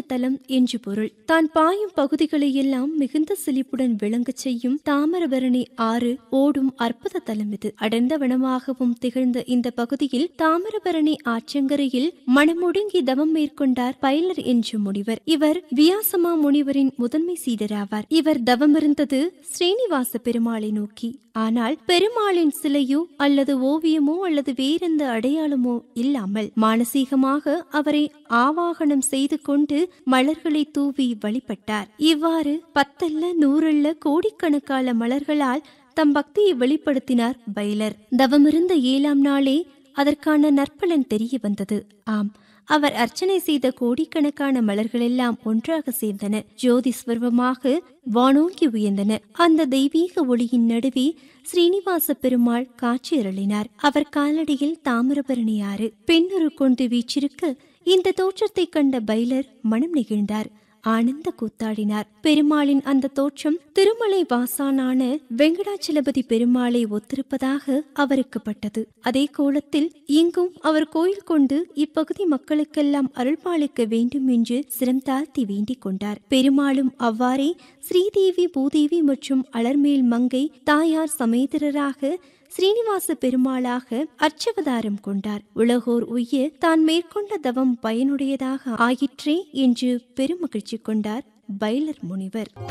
தலம் என்று பொருள் தான் பாயும் பகுதிகளை எல்லாம் மிகுந்த செழிப்புடன் விளங்கச் செய்யும் தாமிரபரணி ஆறு ஓடும் அற்புத தலம் இது அடர்ந்த வனமாகவும் திகழ்ந்த இந்த பகுதியில் தாமிரபரணி ஆற்றங்கரையில் மனமுடுங்கி தவம் மேற்கொண்டார் பைலர் என்ற முனிவர் இவர் வியாசமா முனிவரின் முதன்மை சீடராவார் இவர் தவமிருந்தது ஸ்ரீனிவாச பெருமாளை நோக்கி ஆனால் பெருமாளின் சிலையோ அல்லது ஓவியமோ அல்லது வேறெந்த அடையாளமோ இல்லாமல் மானசீகமாக அவரை ஆவாகனம் செய்து கொண்டு மலர்களை தூவி வழிபட்டார் இவ்வாறு பத்தல்ல நூறல்ல கோடிக்கணக்கான மலர்களால் தம் பக்தியை வெளிப்படுத்தினார் பைலர் தவமிருந்த ஏழாம் நாளே அதற்கான நற்பலன் தெரிய வந்தது ஆம் அவர் அர்ச்சனை செய்த கோடிக்கணக்கான மலர்களெல்லாம் ஒன்றாக சேர்ந்தன ஜோதி ஸ்வர்வமாக வானோங்கி உயர்ந்தன அந்த தெய்வீக ஒளியின் நடுவே ஸ்ரீனிவாச பெருமாள் காட்சியருளினார் அவர் காலடியில் தாமிரபரணி ஆறு பெண்ணுரு கொண்டு வீச்சிருக்க இந்த தோற்றத்தை கண்ட பைலர் மனம் நெகிழ்ந்தார் ஆனந்த கூத்தாடினார் பெருமாளின் அந்த தோற்றம் திருமலை வாசானான வெங்கடாச்சலபதி பெருமாளை ஒத்திருப்பதாக அவருக்கு பட்டது அதே கோலத்தில் இங்கும் அவர் கோயில் கொண்டு இப்பகுதி மக்களுக்கெல்லாம் அருள்பாலிக்க வேண்டும் என்று சிரம் தாழ்த்தி வேண்டிக் கொண்டார் பெருமாளும் அவ்வாறே ஸ்ரீதேவி பூதேவி மற்றும் அலர்மேல் மங்கை தாயார் சமேதரராக ஸ்ரீனிவாச பெருமாளாக அர்ச்சவதாரம் கொண்டார் உலகோர் உய்ய தான் மேற்கொண்ட தவம் பயனுடையதாக ஆயிற்றே என்று பெருமகிழ்ச்சி கொண்டார் பைலர் முனிவர்